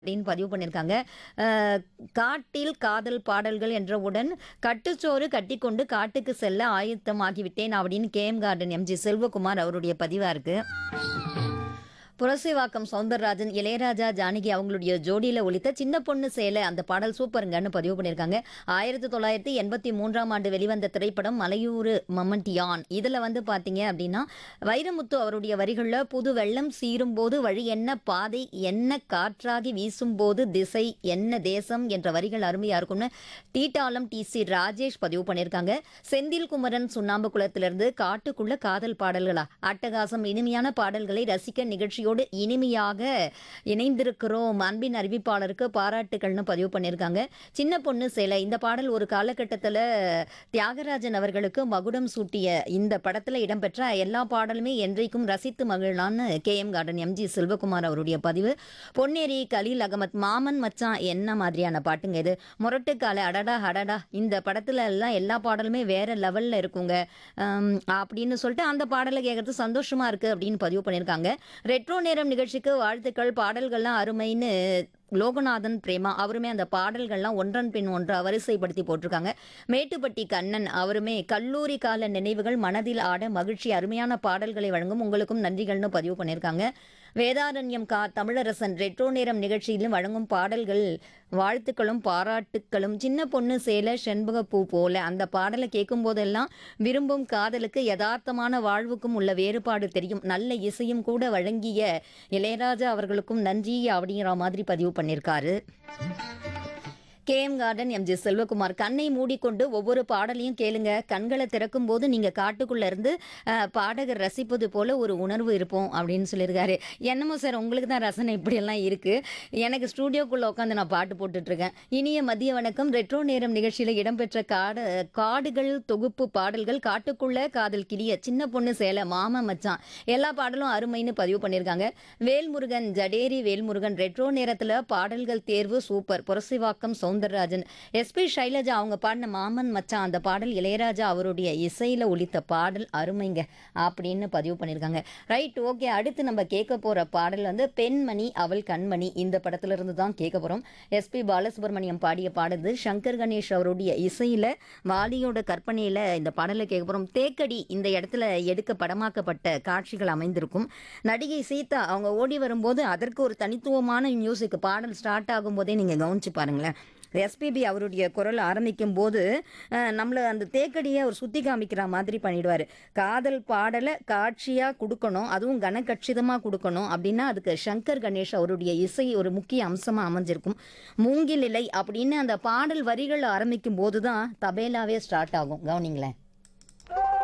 அப்படின்னு பதிவு பண்ணியிருக்காங்க அஹ், காட்டில் காதல் பாடல்கள் என்றவுடன் கட்டுச்சோறு கட்டிக்கொண்டு காட்டுக்கு செல்ல ஆயத்தமாகிவிட்டேன் அப்படின்னு கேஎம் கார்டன் எம்ஜி செல்வகுமார் அவருடைய பதிவாக இருக்கு புரசைவாக்கம் சௌந்தரராஜன் இளையராஜா ஜானகி அவங்களுடைய ஜோடியில் ஒலித்த சின்ன பொண்ணு சேலை அந்த பாடல் சூப்பருங்கன்னு பதிவு பண்ணியிருக்காங்க ஆயிரத்தி தொள்ளாயிரத்தி எண்பத்தி மூன்றாம் ஆண்டு வெளிவந்த திரைப்படம் மலையூர் மம்மண்டியான் இதில் வந்து பார்த்தீங்க அப்படின்னா வைரமுத்து அவருடைய வரிகளில் புது வெள்ளம் சீரும் போது வழி என்ன பாதை என்ன காற்றாகி வீசும்போது திசை என்ன தேசம் என்ற வரிகள் அருமையாக இருக்கும்னு டீட்டாலம் டி சி ராஜேஷ் பதிவு பண்ணியிருக்காங்க செந்தில் குமரன் சுண்ணாம்பு குளத்திலிருந்து காட்டுக்குள்ள காதல் பாடல்களா அட்டகாசம் இனிமையான பாடல்களை ரசிக்க நிகழ்ச்சியோடு இனிமையாக இணைந்திருக்கிறோம் அன்பின் அறிவிப்பாளருக்கு பாராட்டுகள்னு பதிவு பண்ணியிருக்காங்க சின்ன பொண்ணு சேலை இந்த பாடல் ஒரு காலகட்டத்தில் தியாகராஜன் அவர்களுக்கு மகுடம் சூட்டிய இந்த படத்தில் இடம்பெற்ற எல்லா பாடலுமே என்றைக்கும் ரசித்து மகிழலான்னு K M garden M G Selvakumar அவருடைய பதிவு பொன்னேரி கலீல் அகமத் மாமன் மச்சான் என்ன மாதிரியான பாட்டுங்க இது முரட்டுக்கால அடடா அடடா இந்த படத்துல எல்லாம் எல்லா பாடலுமே வேற லெவல்ல இருக்குங்க ஆம், அப்படின்னு சொல்லிட்டு அந்த பாடலை கேட்கறது சந்தோஷமா இருக்கு அப்படின்னு பதிவு பண்ணியிருக்காங்க ரெட்ரோ நேரம் நிகழ்ச்சிக்கு வாழ்த்துக்கள் பாடல்கள்லாம் அருமைன்னு லோகநாதன் பிரேமா அவருமே அந்த பாடல்கள்லாம் ஒன்றன் பின் ஒன்றா வரிசைப்படுத்தி போட்டிருக்காங்க மேட்டுப்பட்டி கண்ணன் அவருமே கல்லூரி கால நினைவுகள் மனதில் ஆட மகிழ்ச்சி அருமையான பாடல்களை வழங்கும் உங்களுக்கும் நன்றிகள்னு பதிவு பண்ணியிருக்காங்க வேதாரண்யம் கா தமிழரசன் ரெட்ரோ நேரம் நிகழ்ச்சியிலும் வழங்கும் பாடல்கள் வாழ்த்துக்களும் பாராட்டுக்களும் சின்ன பொண்ணு சேல செண்பகப்பூ போல அந்த பாடலை கேட்கும் போதெல்லாம் விரும்பும் காதலுக்கு யதார்த்தமான வாழ்வுக்கும் உள்ள வேறுபாடு தெரியும் நல்ல இசையும் கூட வழங்கிய இளையராஜா அவர்களுக்கும் நன்றி அப்படிங்கிற மாதிரி பதிவு பண்ணியிருக்காரு கேஎம் கார்டன் எம்ஜி செல்வகுமார் கண்ணை மூடிக்கொண்டு ஒவ்வொரு பாடலையும் கேளுங்க கண்களை திறக்கும் போது நீங்க காட்டுக்குள்ள இருந்து அஹ், பாடகர் ரசிப்பது போல ஒரு உணர்வு இருப்போம் அப்படின்னு சொல்லியிருக்காரு என்னமோ சார் உங்களுக்கு தான் ரசனை இப்படியெல்லாம் இருக்கு எனக்கு ஸ்டூடியோக்குள்ள உட்காந்து நான் பாட்டு போட்டுட்டு இருக்கேன் இனிய மதிய வணக்கம் ரெட்ரோ நேரம் நிகழ்ச்சியில இடம்பெற்ற காடு காடுகள் தொகுப்பு பாடல்கள் காட்டுக்குள்ள காதல் கிளிய சின்ன பொண்ணு சேலை மாம மச்சான் எல்லா பாடலும் அருமைன்னு பதிவு பண்ணியிருக்காங்க வேல்முருகன் ஜடேரி வேல்முருகன் ரெட்ரோ நேரத்துல பாடல்கள் தேர்வு சூப்பர் புரசிவாக்கம் சௌந்தரராஜன் எஸ்பி சைலஜா அவங்க பாடின மாமன் மச்சான் அந்த பாடல் இளையராஜா அவருடைய இசையில ஒலித்த பாடல் அருமைங்க அப்படின்னு பதிவு பண்ணியிருக்காங்க ரைட் ஓகே அடுத்து நம்ம கேட்க போற பாடல் வந்து பெண்மணி அவள் கண்மணி இந்த படத்துல இருந்து தான் கேட்க போறோம் எஸ்பி பாலசுப்ரமணியம் பாடிய பாடல் சங்கர் கணேஷ் அவருடைய இசையில வாலியோட கற்பனையில இந்த பாடலை கேட்க போறோம் தேக்கடி இந்த இடத்துல எடுக்க படமாக்கப்பட்ட காட்சிகள் அமைந்திருக்கும் நடிகை சீதா அவங்க ஓடி வரும்போது அதற்கு ஒரு தனித்துவமான மியூசிக் பாடல் ஸ்டார்ட் ஆகும்போதே நீங்க கவனிச்சு பாருங்களேன் எஸ்பிபி அவருடைய குரல் ஆரம்பிக்கும் போது அஹ், நம்மளை அந்த தேக்கடியை அவர் சுத்தி காமிக்கிற மாதிரி பண்ணிடுவார் காதல் பாடலை காட்சியாக கொடுக்கணும் அதுவும் கனகட்சிதமாக கொடுக்கணும் அப்படின்னா அதுக்கு சங்கர் கணேஷ் அவருடைய இசை ஒரு முக்கிய அம்சமாக அமைஞ்சிருக்கும் மூங்கில் இலை அப்படின்னு அந்த பாடல் வரிகள் ஆரம்பிக்கும் போது தான் தபேலாவே ஸ்டார்ட் ஆகும் கவனிங்களேன்